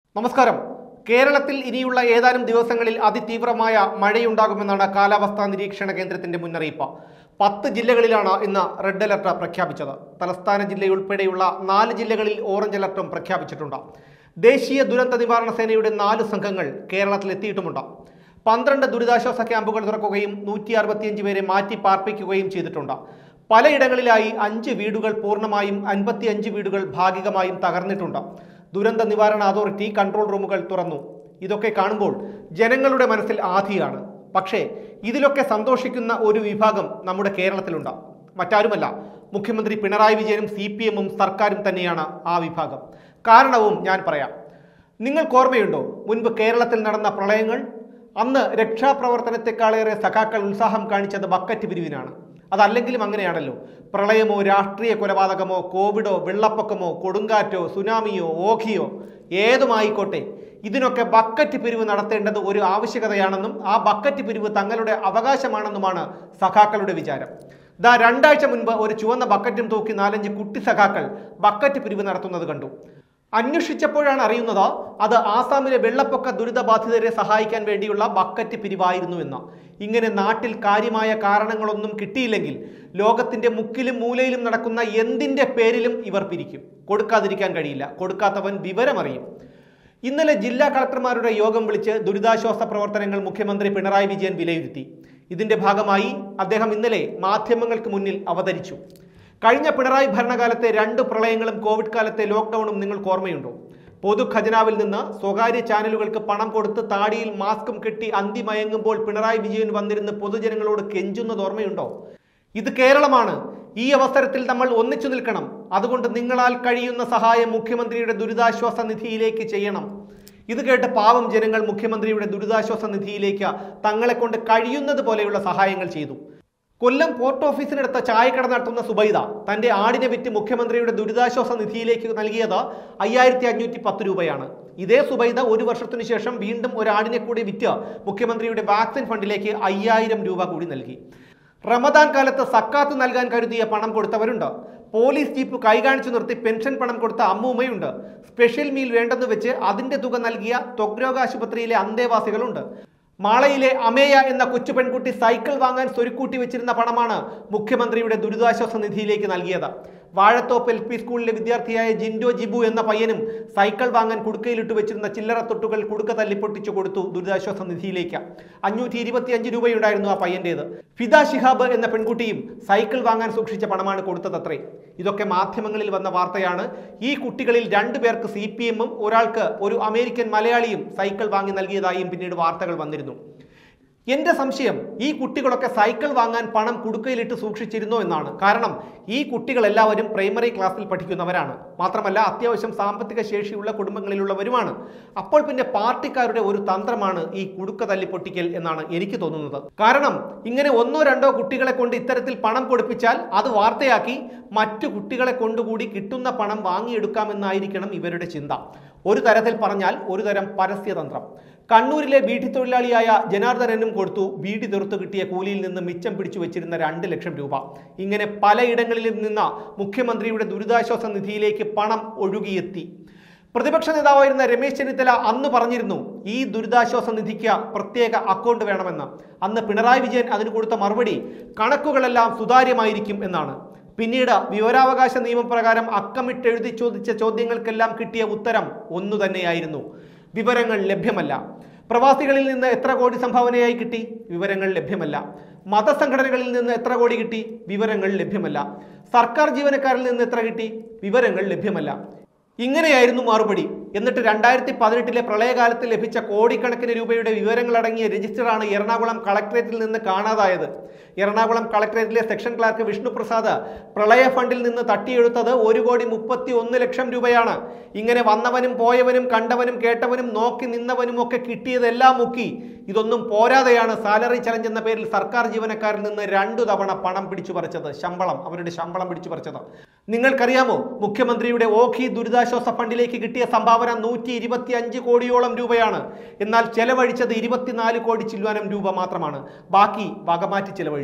നമസ്കാരം കേരളത്തിൽ ഇനിയുള്ള ഏതാനും ദിവസങ്ങളിൽ അതിതീവ്രമായ മഴയുണ്ടാകുമെന്നാണ് കാലാവസ്ഥാ നിരീക്ഷണ കേന്ദ്രത്തിന്റെ മുന്നറിയിപ്പ് പത്ത് ജില്ലകളിലാണ് ഇന്ന് റെഡ് അലർട്ട് പ്രഖ്യാപിച്ചത് തലസ്ഥാന ജില്ലയുൾപ്പെടെയുള്ള നാല് ജില്ലകളിൽ ഓറഞ്ച് അലർട്ടും പ്രഖ്യാപിച്ചിട്ടുണ്ട് ദേശീയ ദുരന്ത നിവാരണ സേനയുടെ നാല് സംഘങ്ങൾ കേരളത്തിൽ എത്തിയിട്ടുമുണ്ട് പന്ത്രണ്ട് ദുരിതാശ്വാസ ക്യാമ്പുകൾ തുറക്കുകയും നൂറ്റി അറുപത്തിയഞ്ച് പേരെ മാറ്റി പാർപ്പിക്കുകയും ചെയ്തിട്ടുണ്ട് പലയിടങ്ങളിലായി അഞ്ച് വീടുകൾ പൂർണ്ണമായും അൻപത്തിയഞ്ച് വീടുകൾ ഭാഗികമായും തകർന്നിട്ടുണ്ട് ദുരന്ത നിവാരണ അതോറിറ്റി കൺട്രോൾ റൂമുകൾ തുറന്നു ഇതൊക്കെ കാണുമ്പോൾ ജനങ്ങളുടെ മനസ്സിൽ ആധിയാണ് പക്ഷേ ഇതിലൊക്കെ സന്തോഷിക്കുന്ന ഒരു വിഭാഗം നമ്മുടെ കേരളത്തിലുണ്ട് മറ്റാരുമല്ല മുഖ്യമന്ത്രി പിണറായി വിജയനും സി പി എമ്മും സർക്കാരും തന്നെയാണ് ആ വിഭാഗം കാരണവും ഞാൻ പറയാം നിങ്ങൾക്ക് ഓർമ്മയുണ്ടോ മുൻപ് കേരളത്തിൽ നടന്ന പ്രളയങ്ങൾ അന്ന് രക്ഷാപ്രവർത്തനത്തെക്കാളേറെ സഖാക്കൾ ഉത്സാഹം കാണിച്ചത് ബക്കറ്റ് പിരിവിനാണ് അതല്ലെങ്കിലും അങ്ങനെയാണല്ലോ പ്രളയമോ രാഷ്ട്രീയ കൊലപാതകമോ കോവിഡോ വെള്ളപ്പൊക്കമോ കൊടുങ്കാറ്റോ സുനാമിയോ ഓഖിയോ ഏതുമായിക്കോട്ടെ ഇതിനൊക്കെ ബക്കറ്റ് പിരിവ് നടത്തേണ്ടത് ഒരു ആവശ്യകതയാണെന്നും ആ ബക്കറ്റ് പിരിവ് തങ്ങളുടെ അവകാശമാണെന്നുമാണ് സഖാക്കളുടെ വിചാരം ദാ രണ്ടാഴ്ച മുൻപ് ഒരു ചുവന്ന ബക്കറ്റും തൂക്കി നാലഞ്ച് കുട്ടി സഖാക്കൾ ബക്കറ്റ് പിരിവ് നടത്തുന്നത് കണ്ടു അന്വേഷിച്ചപ്പോഴാണ് അറിയുന്നത് അത് ആസാമിലെ വെള്ളപ്പൊക്ക ദുരിതബാധിതരെ സഹായിക്കാൻ വേണ്ടിയുള്ള ബക്കറ്റ് പിരിവായിരുന്നു എന്ന് ഇങ്ങനെ നാട്ടിൽ കാര്യമായ കാരണങ്ങളൊന്നും കിട്ടിയില്ലെങ്കിൽ ലോകത്തിന്റെ മുക്കിലും മൂലയിലും നടക്കുന്ന എന്തിന്റെ പേരിലും ഇവർ പിരിക്കും കൊടുക്കാതിരിക്കാൻ കഴിയില്ല കൊടുക്കാത്തവൻ വിവരമറിയും ഇന്നലെ ജില്ലാ കളക്ടർമാരുടെ യോഗം വിളിച്ച് ദുരിതാശ്വാസ പ്രവർത്തനങ്ങൾ മുഖ്യമന്ത്രി പിണറായി വിജയൻ വിലയിരുത്തി ഇതിന്റെ ഭാഗമായി അദ്ദേഹം ഇന്നലെ മാധ്യമങ്ങൾക്ക് മുന്നിൽ അവതരിച്ചു കഴിഞ്ഞ പിണറായി ഭരണകാലത്തെ രണ്ട് പ്രളയങ്ങളും കോവിഡ് കാലത്തെ ലോക്ക്ഡൌണും നിങ്ങൾക്ക് ഓർമ്മയുണ്ടോ പൊതു ഖജനാവിൽ നിന്ന് സ്വകാര്യ ചാനലുകൾക്ക് പണം കൊടുത്ത് താടിയിൽ മാസ്കും കെട്ടി അന്തി മയങ്ങുമ്പോൾ പിണറായി വിജയൻ വന്നിരുന്ന് പൊതുജനങ്ങളോട് കെഞ്ചുന്നത് ഓർമ്മയുണ്ടോ ഇത് കേരളമാണ് ഈ അവസരത്തിൽ നമ്മൾ ഒന്നിച്ചു നിൽക്കണം അതുകൊണ്ട് നിങ്ങളാൽ കഴിയുന്ന സഹായം മുഖ്യമന്ത്രിയുടെ ദുരിതാശ്വാസ നിധിയിലേക്ക് ചെയ്യണം ഇത് കേട്ട് പാവം ജനങ്ങൾ മുഖ്യമന്ത്രിയുടെ ദുരിതാശ്വാസ നിധിയിലേക്ക് തങ്ങളെ കൊണ്ട് കഴിയുന്നത് പോലെയുള്ള സഹായങ്ങൾ ചെയ്തു കൊല്ലം പോർട്ട് ഓഫീസിനടുത്ത ചായക്കട നടത്തുന്ന സുബൈദ തന്റെ ആടിനെ വിറ്റ് മുഖ്യമന്ത്രിയുടെ ദുരിതാശ്വാസ നിധിയിലേക്ക് നൽകിയത് അയ്യായിരത്തി അഞ്ഞൂറ്റി പത്ത് രൂപയാണ് ഇതേ സുബൈദ ഒരു വർഷത്തിനു ശേഷം വീണ്ടും ഒരു ആടിനെ കൂടി വിറ്റ് മുഖ്യമന്ത്രിയുടെ വാക്സിൻ ഫണ്ടിലേക്ക് അയ്യായിരം രൂപ കൂടി നൽകി റമദാൻ കാലത്ത് സക്കാത്ത് നൽകാൻ കരുതിയ പണം കൊടുത്തവരുണ്ട് പോലീസ് ജീപ്പ് കൈകാണിച്ചു നിർത്തി പെൻഷൻ പണം കൊടുത്ത അമ്മൂമ്മയുണ്ട് സ്പെഷ്യൽ മീൽ വേണ്ടെന്ന് വെച്ച് അതിന്റെ തുക നൽകിയ ത്വഗ്രോഗ ആശുപത്രിയിലെ അന്തേവാസികളുണ്ട് മാളയിലെ അമേയ എന്ന കൊച്ചു പെൺകുട്ടി സൈക്കിൾ വാങ്ങാൻ സ്വരുക്കൂട്ടി വെച്ചിരുന്ന പണമാണ് മുഖ്യമന്ത്രിയുടെ ദുരിതാശ്വാസ നിധിയിലേക്ക് നൽകിയത് വാഴത്തോപ്പ് എൽ പി സ്കൂളിലെ വിദ്യാർത്ഥിയായ ജിൻഡോ ജിബു എന്ന പയ്യനും സൈക്കിൾ വാങ്ങാൻ കുടുക്കയിലിട്ട് വെച്ചിരുന്ന ചില്ലറ തൊട്ടുകൾ കുടുക്ക തല്ലിപ്പൊട്ടിച്ചു കൊടുത്തു ദുരിതാശ്വാസ നിധിയിലേക്ക് അഞ്ഞൂറ്റി ഇരുപത്തിയഞ്ച് രൂപയുണ്ടായിരുന്നു ആ പയ്യന്റേത് ഫിദ ഷിഹാബ് എന്ന പെൺകുട്ടിയും സൈക്കിൾ വാങ്ങാൻ സൂക്ഷിച്ച പണമാണ് കൊടുത്തതത്രേ ഇതൊക്കെ മാധ്യമങ്ങളിൽ വന്ന വാർത്തയാണ് ഈ കുട്ടികളിൽ രണ്ടു പേർക്ക് സി പി എമ്മും ഒരാൾക്ക് ഒരു അമേരിക്കൻ മലയാളിയും സൈക്കിൾ വാങ്ങി നൽകിയതായും പിന്നീട് വാർത്തകൾ വന്നിരുന്നു എന്റെ സംശയം ഈ കുട്ടികളൊക്കെ സൈക്കിൾ വാങ്ങാൻ പണം കുടുക്കയിലിട്ട് സൂക്ഷിച്ചിരുന്നോ എന്നാണ് കാരണം ഈ കുട്ടികൾ എല്ലാവരും പ്രൈമറി ക്ലാസ്സിൽ പഠിക്കുന്നവരാണ് മാത്രമല്ല അത്യാവശ്യം സാമ്പത്തിക ശേഷിയുള്ള കുടുംബങ്ങളിലുള്ളവരുമാണ് അപ്പോൾ പിന്നെ പാർട്ടിക്കാരുടെ ഒരു തന്ത്രമാണ് ഈ കുടുക്ക തല്ലിപ്പൊട്ടിക്കൽ എന്നാണ് എനിക്ക് തോന്നുന്നത് കാരണം ഇങ്ങനെ ഒന്നോ രണ്ടോ കുട്ടികളെ കൊണ്ട് ഇത്തരത്തിൽ പണം കൊടുപ്പിച്ചാൽ അത് വാർത്തയാക്കി മറ്റു കുട്ടികളെ കൊണ്ടുകൂടി കിട്ടുന്ന പണം വാങ്ങിയെടുക്കാമെന്നായിരിക്കണം ഇവരുടെ ചിന്ത ഒരു തരത്തിൽ പറഞ്ഞാൽ ഒരു തരം പരസ്യതന്ത്രം കണ്ണൂരിലെ ബീഡി തൊഴിലാളിയായ ജനാർദ്ദനനും കൊടുത്തു ബീഡി തീർത്തു കിട്ടിയ കൂലിയിൽ നിന്ന് മിച്ചം പിടിച്ചു വെച്ചിരുന്ന രണ്ട് ലക്ഷം രൂപ ഇങ്ങനെ പലയിടങ്ങളിലും നിന്ന് മുഖ്യമന്ത്രിയുടെ ദുരിതാശ്വാസ നിധിയിലേക്ക് പണം ഒഴുകിയെത്തി പ്രതിപക്ഷ നേതാവായിരുന്ന രമേശ് ചെന്നിത്തല അന്ന് പറഞ്ഞിരുന്നു ഈ ദുരിതാശ്വാസ നിധിക്ക് പ്രത്യേക അക്കൗണ്ട് വേണമെന്ന് അന്ന് പിണറായി വിജയൻ അതിന് കൊടുത്ത മറുപടി കണക്കുകളെല്ലാം സുതാര്യമായിരിക്കും എന്നാണ് പിന്നീട് വിവരാവകാശ നിയമപ്രകാരം അക്കമിട്ടെഴുതി ചോദിച്ച ചോദ്യങ്ങൾക്കെല്ലാം കിട്ടിയ ഉത്തരം ഒന്നു തന്നെയായിരുന്നു വിവരങ്ങൾ ലഭ്യമല്ല പ്രവാസികളിൽ നിന്ന് എത്ര കോടി സംഭാവനയായി കിട്ടി വിവരങ്ങൾ ലഭ്യമല്ല മതസംഘടനകളിൽ നിന്ന് എത്ര കോടി കിട്ടി വിവരങ്ങൾ ലഭ്യമല്ല സർക്കാർ ജീവനക്കാരിൽ നിന്ന് എത്ര കിട്ടി വിവരങ്ങൾ ലഭ്യമല്ല ഇങ്ങനെയായിരുന്നു മറുപടി എന്നിട്ട് രണ്ടായിരത്തി പതിനെട്ടിലെ പ്രളയകാലത്ത് ലഭിച്ച കോടിക്കണക്കിന് രൂപയുടെ വിവരങ്ങളടങ്ങിയ രജിസ്റ്ററാണ് എറണാകുളം കളക്ടറേറ്റിൽ നിന്ന് കാണാതായത് എറണാകുളം കളക്ടറേറ്റിലെ സെക്ഷൻ ക്ലാർക്ക് വിഷ്ണുപ്രസാദ് പ്രളയ ഫണ്ടിൽ നിന്ന് തട്ടിയെടുത്തത് ഒരു കോടി മുപ്പത്തി ഒന്ന് ലക്ഷം രൂപയാണ് ഇങ്ങനെ വന്നവനും പോയവനും കണ്ടവനും കേട്ടവനും നോക്കി നിന്നവനും ഒക്കെ കിട്ടിയതെല്ലാം മുക്കി ഇതൊന്നും പോരാതെയാണ് സാലറി ചലഞ്ച് എന്ന പേരിൽ സർക്കാർ ജീവനക്കാരിൽ നിന്ന് രണ്ടു തവണ പണം പിടിച്ചു പറിച്ചത് ശമ്പളം അവരുടെ ശമ്പളം പിടിച്ചു പറിച്ചത് നിങ്ങൾക്കറിയാമോ മുഖ്യമന്ത്രിയുടെ ഓഖി ദുരിതാശ്വാസ ഫണ്ടിലേക്ക് കിട്ടിയ സംഭാവന നൂറ്റി ഇരുപത്തി അഞ്ച് കോടിയോളം രൂപയാണ് എന്നാൽ ചെലവഴിച്ചത് ഇരുപത്തിനാല് കോടി ചില്ലുവാനം രൂപ മാത്രമാണ് ബാക്കി വകമാറ്റി ചെലവഴിച്ചു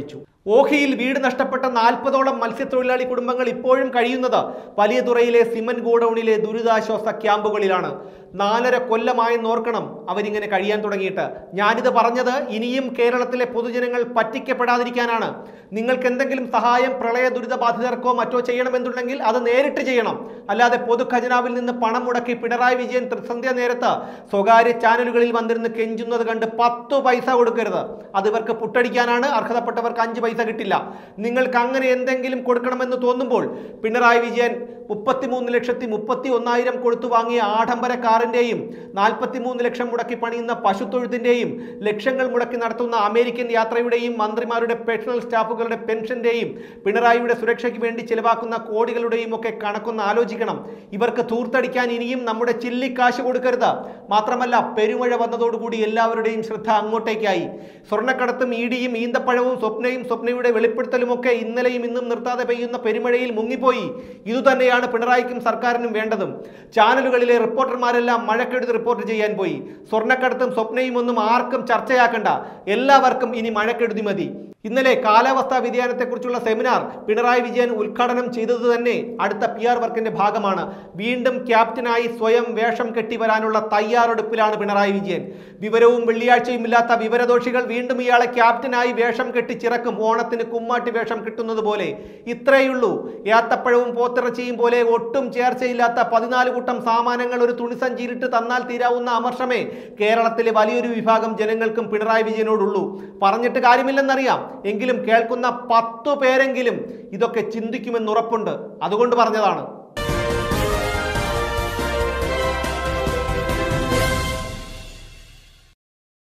ഓഹിയിൽ വീട് നഷ്ടപ്പെട്ട നാൽപ്പതോളം മത്സ്യത്തൊഴിലാളി കുടുംബങ്ങൾ ഇപ്പോഴും കഴിയുന്നത് വലിയ തുറയിലെ സിമന്റ് ഗോഡൌണിലെ ദുരിതാശ്വാസ ക്യാമ്പുകളിലാണ് നാലര കൊല്ലമായെന്ന് ഓർക്കണം അവരിങ്ങനെ കഴിയാൻ തുടങ്ങിയിട്ട് ഞാനിത് പറഞ്ഞത് ഇനിയും കേരളത്തിലെ പൊതുജനങ്ങൾ പറ്റിക്കപ്പെടാതിരിക്കാനാണ് നിങ്ങൾക്ക് എന്തെങ്കിലും സഹായം പ്രളയ ദുരിത ബാധിതർക്കോ മറ്റോ ചെയ്യണമെന്നുണ്ടെങ്കിൽ അത് നേരിട്ട് ചെയ്യണം അല്ലാതെ പൊതു ഖജനാവിൽ നിന്ന് പണം മുടക്കി പിണറായി വിജയൻ ത്രിസന്ധ്യ നേരത്ത് സ്വകാര്യ ചാനലുകളിൽ വന്നിരുന്ന് കെഞ്ചുന്നത് കണ്ട് പത്തു പൈസ കൊടുക്കരുത് അത് ഇവർക്ക് പുട്ടടിക്കാനാണ് അർഹതപ്പെട്ടവർക്ക് അഞ്ച് പൈസ കിട്ടില്ല നിങ്ങൾക്ക് അങ്ങനെ എന്തെങ്കിലും കൊടുക്കണമെന്ന് തോന്നുമ്പോൾ പിണറായി വിജയൻ മുപ്പത്തിമൂന്ന് ലക്ഷത്തി മുപ്പത്തി ഒന്നായിരം കൊടുത്തു വാങ്ങിയ ആഡംബര കാറിന്റെയും നാൽപ്പത്തിമൂന്ന് ലക്ഷം മുടക്കി പണിയുന്ന പശുത്തൊഴുത്തിന്റെയും ലക്ഷങ്ങൾ മുടക്കി നടത്തുന്ന അമേരിക്കൻ യാത്രയുടെയും മന്ത്രിമാരുടെ പേഴ്സണൽ സ്റ്റാഫുകളുടെ പെൻഷന്റെയും പിണറായിയുടെ സുരക്ഷയ്ക്ക് വേണ്ടി ചിലവാക്കുന്ന കോടികളുടെയും ഒക്കെ കണക്കൊന്ന് ആലോചിക്കണം ഇവർക്ക് തൂർത്തടിക്കാൻ ഇനിയും നമ്മുടെ ചില്ലിക്കാശ് കൊടുക്കരുത് മാത്രമല്ല പെരുമഴ വന്നതോടുകൂടി എല്ലാവരുടെയും ശ്രദ്ധ അങ്ങോട്ടേക്കായി സ്വർണ്ണക്കടത്തും ഈടിയും ഈന്തപ്പഴവും സ്വപ്നയും സ്വപ്നയുടെ വെളിപ്പെടുത്തലുമൊക്കെ ഇന്നലെയും ഇന്നും നിർത്താതെ പെയ്യുന്ന പെരുമഴയിൽ മുങ്ങിപ്പോയി ഇതുതന്നെയാണ് പിണറായിക്കും സർക്കാരിനും വേണ്ടതും ചാനലുകളിലെ റിപ്പോർട്ടർമാരെല്ലാം മഴക്കെടുത്ത് റിപ്പോർട്ട് ചെയ്യാൻ പോയി സ്വർണ്ണക്കടത്തും സ്വപ്നയും ഒന്നും ആർക്കും ചർച്ചയാക്കണ്ട എല്ലാവർക്കും ഇനി മഴക്കെടുതി മതി ഇന്നലെ കാലാവസ്ഥാ വ്യതിയാനത്തെക്കുറിച്ചുള്ള സെമിനാർ പിണറായി വിജയൻ ഉദ്ഘാടനം ചെയ്തത് തന്നെ അടുത്ത പി ആർ വർക്കിന്റെ ഭാഗമാണ് വീണ്ടും ക്യാപ്റ്റനായി സ്വയം വേഷം കെട്ടി വരാനുള്ള തയ്യാറെടുപ്പിലാണ് പിണറായി വിജയൻ വിവരവും വെള്ളിയാഴ്ചയും ഇല്ലാത്ത വിവരദോഷികൾ വീണ്ടും ഇയാളെ ക്യാപ്റ്റനായി വേഷം കെട്ടി ചിറക്കും ഓണത്തിന് കുമ്മാട്ടി വേഷം കിട്ടുന്നത് പോലെ ഇത്രയുള്ളൂ ഏത്തപ്പഴവും പോത്തിറച്ചിയും പോലെ ഒട്ടും ചേർച്ചയില്ലാത്ത പതിനാല് കൂട്ടം സാമാനങ്ങൾ ഒരു തുണിസഞ്ചിയിലിട്ട് തന്നാൽ തീരാവുന്ന അമർഷമേ കേരളത്തിലെ വലിയൊരു വിഭാഗം ജനങ്ങൾക്കും പിണറായി വിജയനോടുള്ളൂ പറഞ്ഞിട്ട് കാര്യമില്ലെന്നറിയാം എങ്കിലും കേൾക്കുന്ന പത്തു പേരെങ്കിലും ഇതൊക്കെ ചിന്തിക്കുമെന്ന് ഉറപ്പുണ്ട് അതുകൊണ്ട് പറഞ്ഞതാണ്